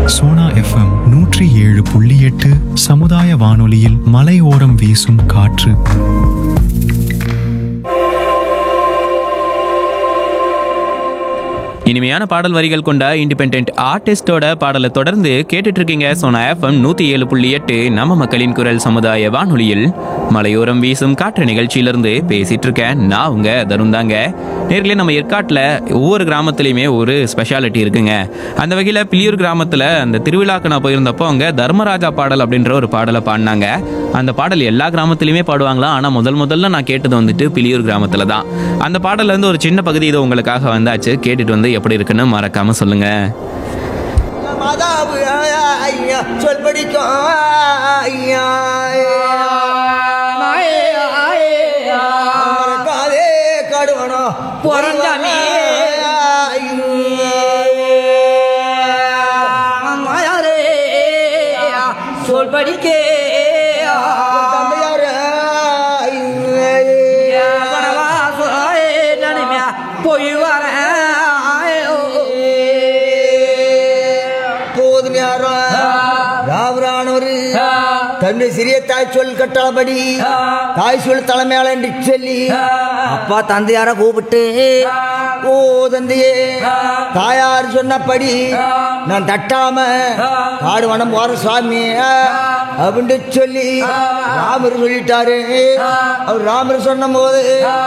Sona FM நூற்றி ஏழு புள்ளி எட்டு சமுதாய வானொலியில் மலையோரம் வீசும் காற்று இனிமையான பாடல் வரிகள் கொண்ட இண்டிபெண்ட் ஆர்டிஸ்டோட பாடலை தொடர்ந்து கேட்டுட்டு இருக்கீங்க சோனா எஃப்எம் நூத்தி ஏழு புள்ளி எட்டு நம்ம மக்களின் குரல் சமுதாய வானொலியில் மலையோரம் வீசும் காற்று நிகழ்ச்சியிலிருந்து பேசிட்டு இருக்கேன் நான் உங்க தருண் தாங்க நேர்களே நம்ம ஏற்காட்டில் ஒவ்வொரு கிராமத்துலையுமே ஒரு ஸ்பெஷாலிட்டி இருக்குங்க அந்த வகையில் பிளியூர் கிராமத்தில் அந்த திருவிழாக்கு நான் போயிருந்தப்போ அங்கே தர்மராஜா பாடல் அப்படின்ற ஒரு பாடலை பாடினாங்க அந்த பாடல் எல்லா கிராமத்துலையுமே பாடுவாங்களாம் ஆனால் முதல் முதல்ல நான் கேட்டது வந்துட்டு பிளியூர் கிராமத்தில் தான் அந்த பாடல்ல இருந்து ஒரு சின்ன பகுதி இது உங்களுக்காக வந்தாச்சு கேட்டுட்டு வந்து எப்படி இருக்குன்னு மறக்காம சொல்லுங்க மாதாவு ஐயா சொல் படிக்கும் ஐயா மறக்காதே கடுவனோ பொறந்தாமே. மாயாரே சொல் படிக்கே போய் வரேன் போதும் யாரோ ராவரானவர் தன்னுடைய சிறிய தாய் சொல் கட்டாளபடி தாய் சொல் தலைமையாள என்று சொல்லி அப்பா தந்தையார கூப்பிட்டு ஓ தந்தையே தாயார் சொன்னபடி நான் தட்டாம காடு வனம் போற சுவாமி அப்படின்னு சொல்லி ராமர் சொல்லிட்டாரு அவர் ராமர் சொன்ன போது